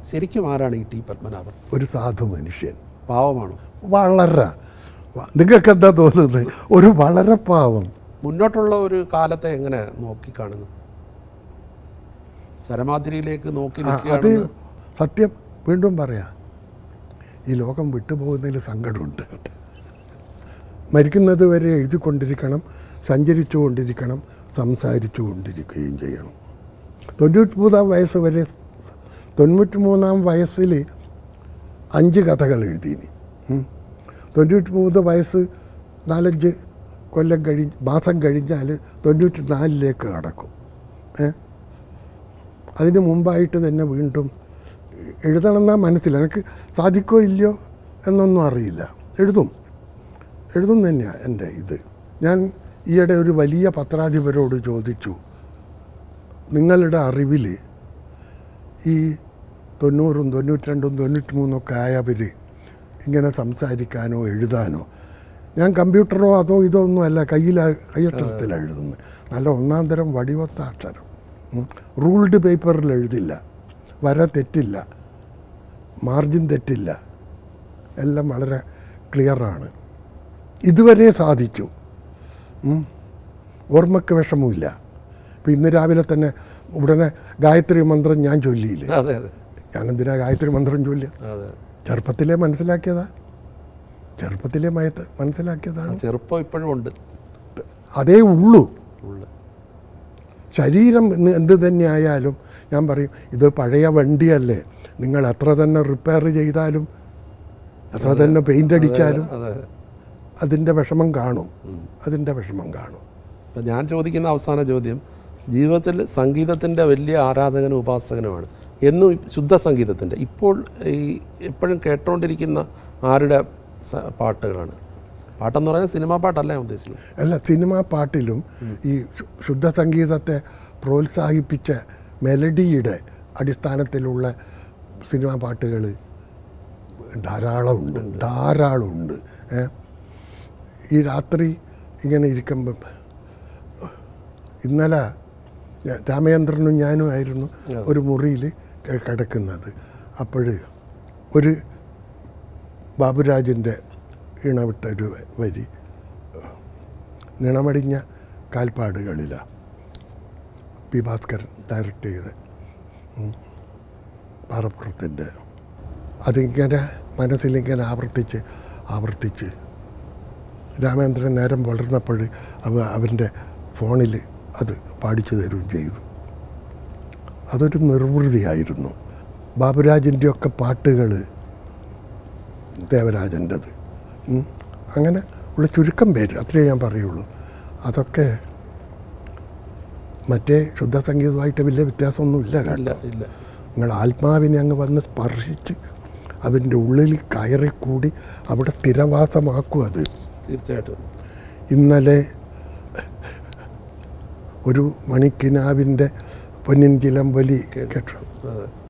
ശരിക്കും ആരാണ് ഈ ടി പത്മനാഭൻ ഒരു സാധു മനുഷ്യൻ പാവമാണോ വളരെ നിങ്ങൾക്ക് എന്താ തോന്നുന്നത് ഒരു വളരെ പാവം മുന്നോട്ടുള്ള ഒരു കാലത്തെ എങ്ങനെ നോക്കിക്കാണുന്നു ശരമാതിരിയിലേക്ക് നോക്കി ആ, അത് നിൽക്കുകയാണ് സത്യം വീണ്ടും പറയാം ഈ ലോകം വിട്ടുപോകുന്നതിൽ സങ്കടമുണ്ട് മരിക്കുന്നത് വരെ എഴുതിക്കൊണ്ടിരിക്കണം സഞ്ചരിച്ചു കൊണ്ടിരിക്കണം സംസാരിച്ചു കൊണ്ടിരിക്കുകയും ചെയ്യണം തൊണ്ണൂറ്റി മൂന്നാം വയസ്സ് വരെ തൊണ്ണൂറ്റി മൂന്നാം വയസ്സിൽ അഞ്ച് കഥകൾ എഴുതിയിനി ഉം. തൊണ്ണൂറ്റി മൂന്ന് വയസ്സ് നാലഞ്ച് കൊല്ലം കഴിഞ്ഞ് മാസം കഴിഞ്ഞാൽ തൊണ്ണൂറ്റി നാലിലേക്ക് കടക്കും ഏ അതിന് മുമ്പായിട്ട് തന്നെ വീണ്ടും എഴുതണമെന്നാ മനസ്സിൽ എനിക്ക് സാധിക്കോ ഇല്ലയോ എന്നൊന്നും അറിയില്ല എഴുതും എഴുതും തന്നെയാണ് എൻ്റെ ഇത് ഞാൻ ഈയിടെ ഒരു വലിയ പത്രാധിപരോട് ചോദിച്ചു നിങ്ങളുടെ അറിവിൽ ഈ തൊണ്ണൂറും തൊണ്ണൂറ്റിരണ്ടും തൊണ്ണൂറ്റി മൂന്നൊക്കെ ആയവർ ഇങ്ങനെ സംസാരിക്കാനോ എഴുതാനോ ഞാൻ കമ്പ്യൂട്ടറോ അതോ ഇതോ ഒന്നും അല്ല കയ്യിൽ കയ്യക്ഷരത്തിലാണ് എഴുതുന്നത് നല്ല ഒന്നാം തരം വടിവത്ത അക്ഷരം റൂൾഡ് പേപ്പറിൽ എഴുതില്ല വര തെറ്റില്ല മാർജിൻ തെറ്റില്ല എല്ലാം വളരെ ക്ലിയറാണ് ഇതുവരെ സാധിച്ചു ഉം. ഓർമ്മയ്ക്ക് വിഷമമില്ല ഇപ്പം ഇന്ന് രാവിലെ തന്നെ ഉടനെ ഗായത്രി മന്ത്രം ഞാൻ ചൊല്ലിയില്ലേ അതെ അതെ ഞാനെന്തിനാ ഗായത്രി മന്ത്രം ചൊല്ലിയ അതെ ചെറുപ്പത്തിലേ മനസ്സിലാക്കിയതാ ചെറുപ്പത്തിലേ മയത്ത് മനസ്സിലാക്കിയതാണ് ചെറുപ്പം ഇപ്പോഴും ഉണ്ട് അതേ ഉള്ളൂ ഉള്ള ശരീരം ഇന്ന് എന്ത് തന്നെ ആയാലും ഞാൻ പറയും ഇത് പഴയ വണ്ടിയല്ലേ നിങ്ങൾ എത്ര തന്നെ റിപ്പയർ ചെയ്താലും എത്ര തന്നെ പെയിൻ്റ് അടിച്ചാലും അതെ അതിൻ്റെ വിഷമം കാണും അതിൻ്റെ വിഷമം കാണും അപ്പം ഞാൻ ചോദിക്കുന്ന അവസാന ചോദ്യം ജീവിതത്തിൽ സംഗീതത്തിൻ്റെ വലിയ ആരാധകനും ഉപാസകനുമാണ് എന്നും ശുദ്ധ സംഗീതത്തിൻ്റെ ഇപ്പോൾ ഈ എപ്പോഴും കേട്ടുകൊണ്ടിരിക്കുന്ന ആരുടെ സ- പാട്ടുകളാണ് പാട്ടെന്ന് പറഞ്ഞാൽ സിനിമാ പാട്ടല്ല ഞാൻ ഉദ്ദേശിക്കുന്നത് അല്ല സിനിമാ പാട്ടിലും ഈ ശു- ശുദ്ധ സംഗീതത്തെ പ്രോത്സാഹിപ്പിച്ച മെലഡിയുടെ അടിസ്ഥാനത്തിലുള്ള സിനിമാ പാട്ടുകൾ ധാരാളമുണ്ട് ധാരാളമുണ്ട് ഏ? ഈ രാത്രി ഇങ്ങനെ ഇരിക്കുമ്പം ഇന്നലെ ഞാൻ- രാമചന്ദ്രനും ഞാനും ആയിരുന്നു ഒരു മുറിയിൽ കിടക്കുന്നത് അപ്പോൾ ഒരു ബാബുരാജിൻ്റെ ഇണവിട്ട ഒരു വരി നിണമടിഞ്ഞ കാൽപ്പാടുകളിലാണ് പി ഭാസ്കരൻ ഡയറക്റ്റ് ചെയ്ത് ഉം. പാറപ്പുറത്തിൻ്റെ അതിങ്ങനെ മനസ്സിലിങ്ങനെ ആവർത്തിച്ച് ആവർത്തിച്ച് രാമേന്ദ്രൻ നേരം വളർന്നപ്പോൾ അവ അവൻ്റെ ഫോണിൽ അത് പാടിച്ചു തരുകയും ചെയ്തു അതൊരു നിർവൃതിയായിരുന്നു ബാബുരാജിൻ്റെയൊക്കെ പാട്ടുകൾ ദേവരാജൻ്റെത് ഉം. അങ്ങനെ ഉള്ള ചുരുക്കം പേര് അത്രയേ ഞാൻ പറയുള്ളൂ അതൊക്കെ മറ്റേ ശുദ്ധ സംഗീതമായിട്ട് വലിയ വ്യത്യാസമൊന്നുമില്ല ഇല്ല കേട്ടോ ഇല്ല നിങ്ങൾ ആത്മാവിനെ അങ്ങ് വന്ന് സ്പർശിച്ച് അതിൻ്റെ ഉള്ളിൽ കയറിക്കൂടി അവിടെ സ്ഥിരവാസമാക്കും അത് തീർച്ചയായിട്ടും ഇന്നലെ ഒരു മണിക്കിനാവിൻ്റെ പൊന്നിൻ ചിലമ്പലി കേട്ടു അതെ